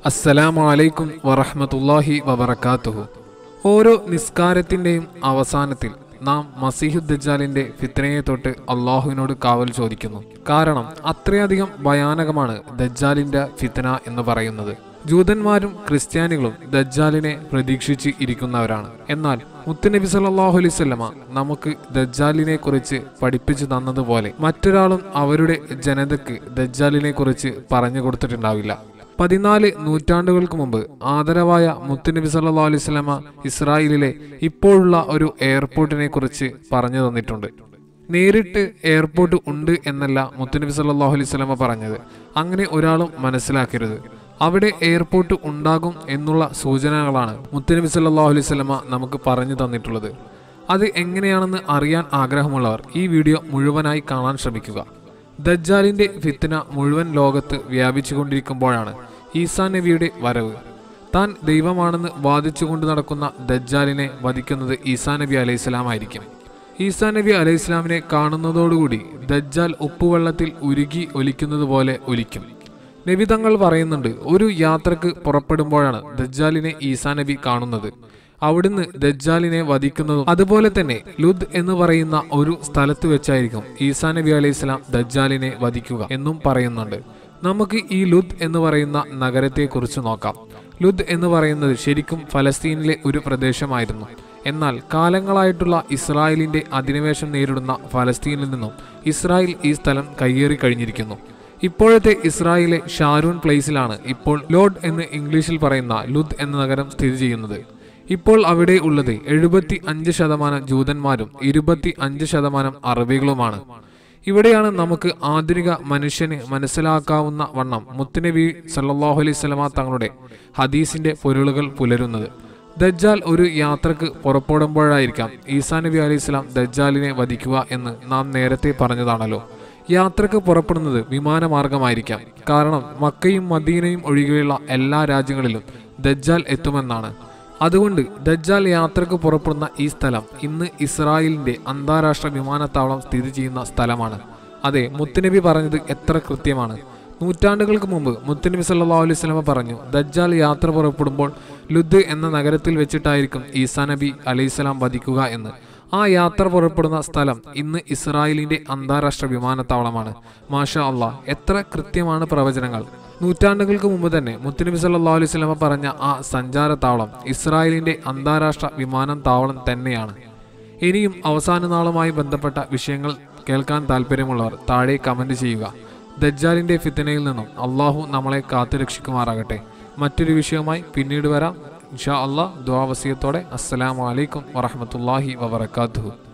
അസ്സലാമു അലൈക്കും വറഹ്മത്തുള്ളാഹി വബറകാതുഹു ഓരോ നിസ്കാരത്തിൻ്റെയും അവസാനത്തിൽ നാം മസീഹുദ്ദജാലിന്റെ ഫിത്നയെ തൊട്ട് അള്ളാഹുവിനോട് കാവൽ ചോദിക്കുന്നു കാരണം അത്രയധികം ഭയാനകമാണ് ദജ്ജാലിന്റെ ഫിത്ന എന്ന് പറയുന്നത് ജൂതന്മാരും ക്രിസ്ത്യാനികളും ദജ്ജാലിനെ പ്രതീക്ഷിച്ച് ഇരിക്കുന്നവരാണ് എന്നാൽ മുത്തുനബി സല്ലല്ലാഹു അലൈഹി വസല്ലമ നമുക്ക് ദജ്ജാലിനെ കുറിച്ച് പഠിപ്പിച്ചു തന്നതുപോലെ മറ്റൊരാളും അവരുടെ ജനതയ്ക്ക് ദജ്ജാലിനെ കുറിച്ച് പറഞ്ഞു കൊടുത്തിട്ടുണ്ടാവില്ല പതിനാല് നൂറ്റാണ്ടുകൾക്ക് മുമ്പ് ആദരവായ മുത്തുനബി സല്ലല്ലാഹു അലൈഹി വസല്ലമ ഇസ്രായേലിലെ ഇപ്പോഴുള്ള ഒരു എയർപോർട്ടിനെ കുറിച്ച് പറഞ്ഞു തന്നിട്ടുണ്ട് നേരിട്ട് എയർപോർട്ട് ഉണ്ട് എന്നല്ല മുത്തുനബി സല്ലല്ലാഹു അലൈഹി വസല്ലമ പറഞ്ഞത് അങ്ങനെ ഒരാളും മനസ്സിലാക്കരുത് അവിടെ എയർപോർട്ട് ഉണ്ടാകും എന്നുള്ള സൂചനകളാണ് മുത്തുനബി സല്ലല്ലാഹു അലൈഹി വസല്ലമ നമുക്ക് പറഞ്ഞു തന്നിട്ടുള്ളത് അത് എങ്ങനെയാണെന്ന് അറിയാൻ ആഗ്രഹമുള്ളവർ ഈ വീഡിയോ മുഴുവനായി കാണാൻ ശ്രമിക്കുക ദജ്ജാലിന്റെ ഫിത്ന മുഴുവൻ ലോകത്ത് വ്യാപിച്ചുകൊണ്ടിരിക്കുമ്പോഴാണ് ഈസാ നബിയുടെ വരവ് താൻ ദൈവമാണെന്ന് വാദിച്ചുകൊണ്ട് നടക്കുന്ന ദജ്ജാലിനെ വധിക്കുന്നത് ഈസാ നബി അലൈഹിസ്ലാമായിരിക്കും ഈസാ നബി അലൈഹിസ്ലാമിനെ കാണുന്നതോടുകൂടി ദജ്ജാൽ ഉപ്പുവെള്ളത്തിൽ ഉരുകി ഒലിക്കുന്നത് പോലെ ഒലിക്കും നബി തങ്ങൾ പറയുന്നുണ്ട് ഒരു യാത്രക്ക് പുറപ്പെടുമ്പോഴാണ് ദജ്ജാലിനെ ഈസാ നബി കാണുന്നത് അവിടുന്ന് ദജ്ജാലിനെ വധിക്കുന്നതും അതുപോലെ തന്നെ ലുദ് എന്ന് പറയുന്ന ഒരു സ്ഥലത്ത് വെച്ചായിരിക്കും ഈസാ നബി അലൈഹി സ്വലാം ദജ്ജാലിനെ വധിക്കുക എന്നും പറയുന്നുണ്ട് നമുക്ക് ഈ ലുദ് എന്ന് പറയുന്ന നഗരത്തെ കുറിച്ച് നോക്കാം ലുദ് എന്ന് പറയുന്നത് ശരിക്കും ഫലസ്തീനിലെ ഒരു പ്രദേശമായിരുന്നു എന്നാൽ കാലങ്ങളായിട്ടുള്ള ഇസ്രായേലിന്റെ അധിനിവേശം നേരിടുന്ന ഫലസ്തീനിൽ നിന്നും ഇസ്രായേൽ ഈ സ്ഥലം കയ്യേറി കഴിഞ്ഞിരിക്കുന്നു ഇപ്പോഴത്തെ ഇസ്രായേലിലെ ഷാരൂൺ പ്ലേസിലാണ് ഇപ്പോൾ ലോഡ് എന്ന് ഇംഗ്ലീഷിൽ പറയുന്ന ലുദ് എന്ന നഗരം സ്ഥിതി ചെയ്യുന്നത് ഇപ്പോൾ അവിടെ ഉള്ളത് എഴുപത്തി അഞ്ച് ശതമാനം ജൂതന്മാരും ഇരുപത്തി അഞ്ച് ശതമാനം അറബികളുമാണ് ഇവിടെയാണ് നമുക്ക് ആധുനിക മനുഷ്യന് മനസ്സിലാക്കാവുന്ന വണ്ണം മുത്തുനബി സല്ലല്ലാഹു അലൈഹി സ്വലമ തങ്ങളുടെ ഹദീസിന്റെ പൊരുളുകൾ പുലരുന്നത് ദജ്ജാൽ ഒരു യാത്രക്ക് പുറപ്പെടുമ്പോഴായിരിക്കാം ഈസാ നബി അലൈഹി സ്വലാം ദജ്ജാലിനെ വധിക്കുക എന്ന് നാം നേരത്തെ പറഞ്ഞതാണല്ലോ യാത്രക്ക് പുറപ്പെടുന്നത് വിമാനമാർഗമായിരിക്കാം കാരണം മക്കയും മദീനയും ഒഴികെയുള്ള എല്ലാ രാജ്യങ്ങളിലും ദജ്ജാൽ എത്തുമെന്നാണ് അതുകൊണ്ട് ദജ്ജാൽ യാത്രക്ക് പുറപ്പെടുന്ന ഈ സ്ഥലം ഇന്ന് ഇസ്രായേലിന്റെ അന്താരാഷ്ട്ര വിമാനത്താവളം സ്ഥിതി ചെയ്യുന്ന സ്ഥലമാണ് അതെ മുത്തുനബി പറഞ്ഞത് എത്ര കൃത്യമാണ് നൂറ്റാണ്ടുകൾക്ക് മുമ്പ് മുത്തുനബി സല്ലല്ലാഹു അലൈഹി വസല്ലമ പറഞ്ഞു ദജ്ജാൽ യാത്ര പുറപ്പെടുമ്പോൾ ലുദ് എന്ന നഗരത്തിൽ വെച്ചിട്ടായിരിക്കും ഈസാ നബി അലൈഹിസ്സലാം വധിക്കുക എന്ന് ആ യാത്ര പുറപ്പെടുന്ന സ്ഥലം ഇന്ന് ഇസ്രായേലിന്റെ അന്താരാഷ്ട്ര വിമാനത്താവളമാണ് മാഷാ അള്ളാഹ് എത്ര കൃത്യമാണ് പ്രവചനങ്ങൾ നൂറ്റാണ്ടുകൾക്ക് മുമ്പ് തന്നെ മുത്തുനബി സല്ലല്ലാഹു അലൈഹി വസല്ലമ പറഞ്ഞ ആ സഞ്ചാര താവളം ഇസ്രായേലിന്റെ അന്താരാഷ്ട്ര വിമാനം താവളം തന്നെയാണ് ഇനിയും അവസാന നാളുമായി ബന്ധപ്പെട്ട വിഷയങ്ങൾ കേൾക്കാൻ താല്പര്യമുള്ളവർ താഴെ കമന്റ് ചെയ്യുക ദജ്ജാലിന്റെ ഫിത്തനയിൽ നിന്നും അള്ളാഹു നമ്മളെ കാത്തുരക്ഷിക്കുമാറാകട്ടെ മറ്റൊരു വിഷയവുമായി പിന്നീട് വരാം ഇൻഷാ അള്ളാഹ് ദ്വാവസിയത്തോടെ അസ്സലാമു അലൈക്കും വറഹമത്തല്ലാഹി വബർക്കാത്തുഹു